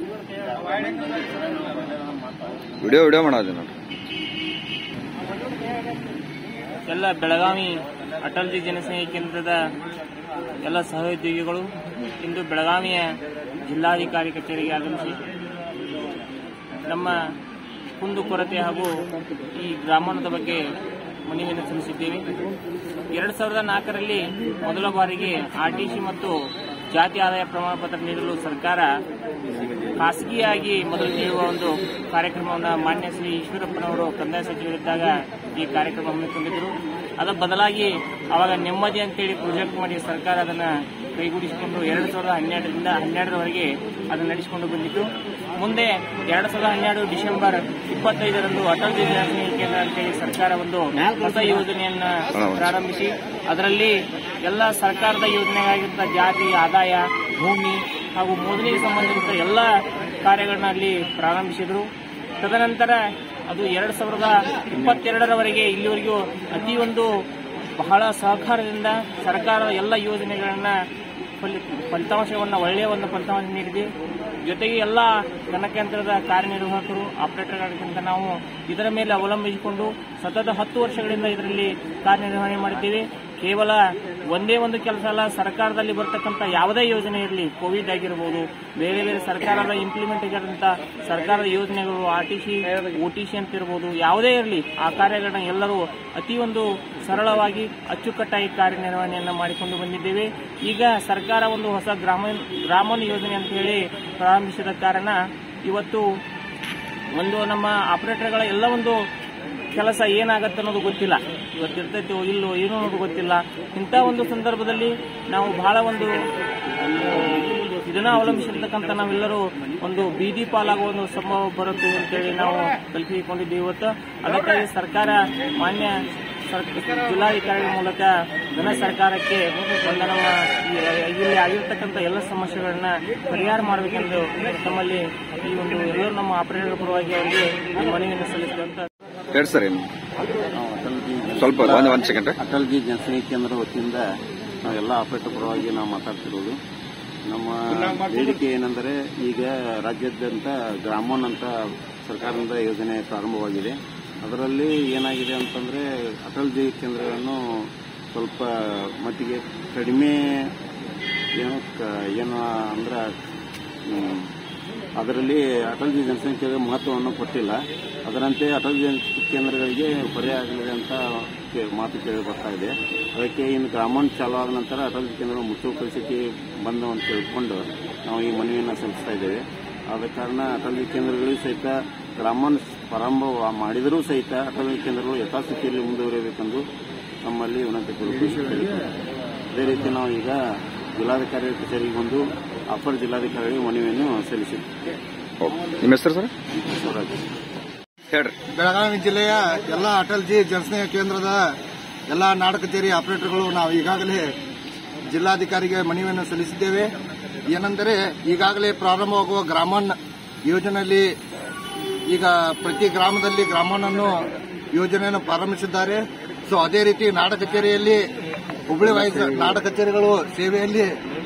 video video ಮಾಡೋದು ನೋಡ್ರಿ ಎಲ್ಲ ಬೆಳಗಾವಿ ಅಟಲ್ಜಿ ಜನಸ್ನೇಹಿ ಕೇಂದ್ರದ ಎಲ್ಲ ಸಹೋದ್ಯೋಗಿಗಳು ಇಂದು ಬೆಳಗಾವಿಯ ಜಿಲ್ಲಾಧಿಕಾರಿ ಕಚೇರಿಗೆ ಆಗಮಿಸಿ ನಮ್ಮ ಕುಂದುಕೊರತೆ ಹಾಗೂ ಈ ಗ್ರಾಮಾಣದ ಬಗ್ಗೆ ಮನವಿಯನ್ನು ಸಲ್ಲಿಸಿದ್ದೇವೆ ಎರಡು ಸಾವಿರದ ನಾಲ್ಕರಲ್ಲಿ ಮೊದಲ ಬಾರಿಗೆ ಆರ್ಟಿಸಿ ಮತ್ತು ಜಾತಿ ಆದಾಯ ಪ್ರಮಾಣ ಪತ್ರ ನೀಡಲು ಸರ್ಕಾರ ಖಾಸಗಿಯಾಗಿ ಮೊದಲು ನೀಡುವ ಒಂದು ಕಾರ್ಯಕ್ರಮವನ್ನು ಮಾನ್ಯ ಶ್ರೀ ಈಶ್ವರಪ್ಪನವರು ಕಂದಾಯ ಸಚಿವರಿದ್ದಾಗ ಈ ಕಾರ್ಯಕ್ರಮ ಹಮ್ಮಿಕೊಂಡಿದ್ದರು ಅದರ ಬದಲಾಗಿ ಅವಾಗ ನೆಮ್ಮದಿ ಅಂತೇಳಿ ಪ್ರೊಜೆಕ್ಟ್ ಮಾಡಿ ಸರ್ಕಾರ ಅದನ್ನು ಕೈಗೂಡಿಸಿಕೊಂಡು ಎರಡು ಸಾವಿರದ ಹನ್ನೆರಡರಿಂದ ಹನ್ನೆರಡರವರೆಗೆ ಅದನ್ನು ನಡೆಸಿಕೊಂಡು ಬಂದಿತ್ತು ಮುಂದೆ ಎರಡು ಸಾವಿರದ ಹನ್ನೆರಡು ಡಿಸೆಂಬರ್ ಇಪ್ಪತ್ತೈದರಂದು ಅಟಲ್ ಜನಸ್ನೇಹಿ ಕೇಂದ್ರ ಅಂತೇಳಿ ಸರ್ಕಾರ ಒಂದು ಹೊಸ ಯೋಜನೆಯನ್ನ ಪ್ರಾರಂಭಿಸಿ ಅದರಲ್ಲಿ ಎಲ್ಲ ಸರ್ಕಾರದ ಯೋಜನೆಗಾಗಿದ್ದ ಜಾತಿ ಆದಾಯ ಭೂಮಿ ಹಾಗೂ ಮೊದಲಿಗೆ ಸಂಬಂಧಿಸಿದ ಎಲ್ಲ ಕಾರ್ಯಗಳನ್ನ ಅಲ್ಲಿ ಪ್ರಾರಂಭಿಸಿದರು ತದನಂತರ ಅದು ಎರಡು ಸಾವಿರದ ಇಪ್ಪತ್ತೆರಡರವರೆಗೆ ಇಲ್ಲಿವರೆಗೂ ಅತಿ ಒಂದು ಬಹಳ ಸಹಕಾರದಿಂದ ಸರ್ಕಾರದ ಎಲ್ಲ ಯೋಜನೆಗಳನ್ನ ಫಲಿ- ಫಲಿತಾಂಶವನ್ನು ಒಳ್ಳೆಯ ಒಂದು ಫಲಿತಾಂಶ ನೀಡಿದೆ ಜೊತೆಗೆ ಎಲ್ಲ ಗಣಕಯಂತ್ರದ ಕಾರ್ಯನಿರ್ವಾಹಕರು ಆಪರೇಟರ್ಗಳಿಗಿಂತ ನಾವು ಇದರ ಮೇಲೆ ಅವಲಂಬಿಸಿಕೊಂಡು ಸತತ ಹತ್ತು ವರ್ಷಗಳಿಂದ ಇದರಲ್ಲಿ ಕಾರ್ಯನಿರ್ವಹಣೆ ಮಾಡಿದ್ದೇವೆ ಕೇವಲ ಒಂದೇ ಒಂದು ಕೆಲಸ ಅಲ್ಲ ಸರ್ಕಾರದಲ್ಲಿ ಬರ್ತಕ್ಕಂಥ ಯಾವುದೇ ಯೋಜನೆ ಇರಲಿ ಕೋವಿಡ್ ಆಗಿರಬಹುದು ಬೇರೆ ಬೇರೆ ಸರ್ಕಾರದ ಇಂಪ್ಲಿಮೆಂಟ್ ಆಗಿರೋಂಥ ಸರ್ಕಾರದ ಯೋಜನೆಗಳು R T C O T C ಅಂತ ಇರ್ಬೋದು ಯಾವುದೇ ಇರಲಿ ಆ ಕಾರ್ಯಗಳನ್ನ ಎಲ್ಲರೂ ಅತಿ ಒಂದು ಸರಳವಾಗಿ ಅಚ್ಚುಕಟ್ಟಾಗಿ ಕಾರ್ಯನಿರ್ವಹಣೆಯನ್ನು ಮಾಡಿಕೊಂಡು ಬಂದಿದ್ದೇವೆ ಈಗ ಸರ್ಕಾರ ಒಂದು ಹೊಸ ಗ್ರಾಮೀಣ ಗ್ರಾಮೀಣ ಯೋಜನೆ ಅಂತ ಹೇಳಿ ಪ್ರಾರಂಭಿಸಿದ ಕಾರಣ ಇವತ್ತು ಒಂದು ನಮ್ಮ ಆಪರೇಟರ್ಗಳ ಎಲ್ಲ ಒಂದು ಕೆಲಸ ಏನಾಗತ್ತೆ ಅನ್ನೋದು ಗೊತ್ತಿಲ್ಲ ಇವತ್ತು ಇರ್ತೈತೋ ಇಲ್ಲೋ ಏನೋ ಅನ್ನೋದು ಗೊತ್ತಿಲ್ಲ ಇಂಥ ಒಂದು ಸಂದರ್ಭದಲ್ಲಿ ನಾವು ಬಹಳ ಒಂದು ಇದನ್ನ ಅವಲಂಬಿಸಿರ್ತಕ್ಕಂಥ ನಾವೆಲ್ಲರೂ ಒಂದು ಬೀದಿ ಪಾಲಾಗುವ ಒಂದು ಸಂಭವ ಬರುತ್ತೆ ಅಂತೇಳಿ ನಾವು ಕಲ್ಪಿಸಿಕೊಂಡಿದ್ದೀವಿ ಇವತ್ತು ಅದಕ್ಕಾಗಿ ಸರ್ಕಾರ ಮಾನ್ಯ ಸರ್- ಜಿಲ್ಲಾಧಿಕಾರಿಗಳ ಮೂಲಕ ಘನ ಸರ್ಕಾರಕ್ಕೆ ಒಂದು ನಮ್ಮ ಈ- ಇಲ್ಲಿ ಆಗಿರ್ತಕ್ಕಂಥ ಎಲ್ಲ ಸಮಸ್ಯೆಗಳನ್ನ ಪರಿಹಾರ ಮಾಡಬೇಕೆಂದು ತಮ್ಮಲ್ಲಿ ಈ ಒಂದು ಎಲ್ಲರೂ ನಮ್ಮ ಆಪರೇಟರ್ ಪರವಾಗಿ ಅವರಿಗೆ ಈ ಮನವಿಯನ್ನು ಸಲ್ಲಿಸಿದೆ ಅಂತ ಹೇಳಿ ಸರ್ ಏನು ನಾವು ಅಟಲ್ಜಿ ಸ್ವಲ್ಪ ಒಂದು ಒಂದು ಸೆಕೆಂಡ್ ಅಟಲ್ಜಿ ಜನಸೇವೆ ಕೇಂದ್ರ ವತಿಯಿಂದ ನಾವೆಲ್ಲ ಆಪರೇಟರ್ ಪರವಾಗಿ ನಾವು ಮಾತಾಡ್ತಿರೋದು ನಮ್ಮ ಬೇಡಿಕೆ ಏನೆಂದರೆ ಈಗ ರಾಜ್ಯಾದ್ಯಂತ ಗ್ರಾಮೋನ್ ಅಂತ ಸರ್ಕಾರದಿಂದ ಯೋಜನೆ ಪ್ರಾರಂಭವಾಗಿದೆ ಅದರಲ್ಲಿ ಏನಾಗಿದೆ ಅಂತಂದ್ರೆ ಅಟಲ್ಜಿ ಕೇಂದ್ರಗಳನ್ನು ಸ್ವಲ್ಪ ಮಟ್ಟಿಗೆ ಕಡಿಮೆ ಏನು ಕ- ಏನು ಅಂದ್ರೆ ಹ್ಮ್, ಅದರಲ್ಲಿ ಅಟಲ್ಜಿ ಜನಸಂಖ್ಯೆಗೆ ಮಹತ್ವವನ್ನು ಕೊಟ್ಟಿಲ್ಲ ಅದರಂತೆ ಅಟಲ್ ಜನ ಕೇಂದ್ರಗಳಿಗೆ ಹೊರೆ ಆಗಲಿದೆ ಅಂತ ಕೇ- ಮಾತು ಕೇಳಿ ಬರ್ತಾ ಇದೆ ಅದಕ್ಕೆ ಇನ್ನು ಗ್ರಾಮೀಣ ಚಾಲು ಆದ ನಂತರ ಅಟಲ್ ಕೇಂದ್ರ ಮುಚ್ಚುವ ಪರಿಸ್ಥಿತಿ ಬಂದು ಅಂತ ತಿಳ್ಕೊಂಡು ನಾವು ಈ ಮನವಿಯನ್ನು ಸಲ್ಲಿಸ್ತಾ ಇದ್ದೇವೆ ಆದ ಕಾರಣ ಅಟಲ್ ಕೇಂದ್ರಗಳು ಸಹಿತ ಗ್ರಾಮೀಣ ಪ್ರಾರಂಭ ಮಾಡಿದರೂ ಸಹಿತ ಅಟಲ್ ಕೇಂದ್ರಗಳು ಯಥಾಸ್ಥಿತಿಯಲ್ಲಿ ಮುಂದುವರಿಯಬೇಕೆಂದು ನಮ್ಮಲ್ಲಿ ವಿನಂತಿ ಕೊಡುತ್ತೇವೆ ಅದೇ ರೀತಿ ನಾವು ಈಗ ಜಿಲ್ಲಾಧಿಕಾರಿ ಕಚೇರಿಗೆ ಬಂದು ಅಪರ ಜಿಲ್ಲಾಧಿಕಾರಿಗೆ ಮನವಿಯನ್ನು ಸಲ್ಲಿಸಿದ್ದೇವೆ ಓಕೆ ನಿಮ್ಮ ಹೆಸರು ಸರ್ ಬಸವರಾಜ್ ಹೇಳ್ರಿ ಬೆಳಗಾವಿ ಜಿಲ್ಲೆಯ ಎಲ್ಲ ಅಟಲ್ಜಿ ಜನಸ್ನೇಹ ಕೇಂದ್ರದ ಎಲ್ಲ ನಾಡ ಕಚೇರಿ ಆಪರೇಟರ್ಗಳು ನಾವು ಈಗಾಗಲೇ ಜಿಲ್ಲಾಧಿಕಾರಿಗೆ ಮನವಿಯನ್ನು ಸಲ್ಲಿಸಿದ್ದೇವೆ ಏನೆಂದರೆ ಈಗಾಗಲೇ ಪ್ರಾರಂಭವಾಗುವ ಗ್ರಾಮನ್ ಯೋಜನೆಯಲ್ಲಿ ಈಗ ಪ್ರತಿ ಗ್ರಾಮದಲ್ಲಿ ಗ್ರಾಮವನ್ನು ಯೋಜನೆಯನ್ನು ಪ್ರಾರಂಭಿಸಿದ್ದಾರೆ ಸೊ ಅದೇ ರೀತಿ ನಾಡ ಕಚೇರಿಯಲ್ಲಿ ಹುಬ್ಬಳ್ಳಿ ವೈಸ್ ನಾಡ ಕಚೇರಿಗಳು ಸೇವೆಯಲ್ಲಿ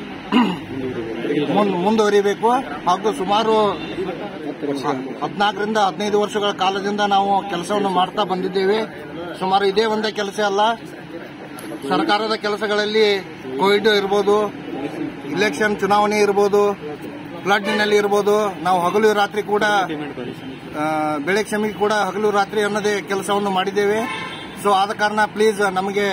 ಮುನ್- ಮುಂದುವರಿಬೇಕು ಹಾಗೂ ಸುಮಾರು ಹದಿನಾಲ್ಕರಿಂದ ಹದಿನೈದು ವರ್ಷಗಳ ಕಾಲದಿಂದ ನಾವು ಕೆಲಸವನ್ನು ಮಾಡ್ತಾ ಬಂದಿದ್ದೇವೆ ಸುಮಾರು ಇದೇ ಒಂದೇ ಕೆಲಸ ಅಲ್ಲ ಸರ್ಕಾರದ ಕೆಲಸಗಳಲ್ಲಿ ಕೋವಿಡ್ ಇರ್ಬೋದು ಇಲೆಕ್ಷನ್ ಚುನಾವಣೆ ಇರ್ಬೋದು ಫ್ಲಡ್ನಲ್ಲಿ ಇರ್ಬೋದು ನಾವು ಹಗಲು ರಾತ್ರಿ ಕೂಡ ಆ, ಬೆಳೆ ಕ್ಷಮಿಗೆ ಕೂಡ ಹಗಲು ರಾತ್ರಿ ಅನ್ನೋದೇ ಕೆಲಸವನ್ನು ಮಾಡಿದ್ದೇವೆ ಸೊ ಆದ ಕಾರಣ ಪ್ಲೀಸ್ ನಮಗೆ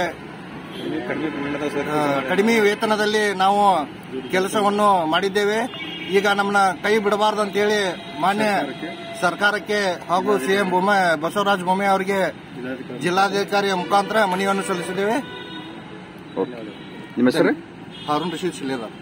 ಆ, ಕಡಿಮೆ ವೇತನದಲ್ಲಿ ನಾವು ಕೆಲಸವನ್ನು ಮಾಡಿದ್ದೇವೆ ಈಗ ನಮ್ಮನ್ನ ಕೈ ಬಿಡಬಾರ್ದು ಅಂತೇಳಿ ಮಾನ್ಯ ಸರ್ಕಾರಕ್ಕೆ ಹಾಗೂ ಸಿಎಂ ಬೊಮ್ಮೆ ಬಸವರಾಜ ಬೊಮ್ಮೆ ಅವರಿಗೆ ಜಿಲ್ಲಾಧಿಕಾರಿಯ ಮುಖಾಂತರ ಮನವಿಯನ್ನು ಸಲ್ಲಿಸಿದ್ದೇವೆ ಓಕೆ ನಿಮ್ಮ ಹೆಸರು ಹಾರೂನ್ ರಶೀದ್ ಶಿಲೇದಾರ್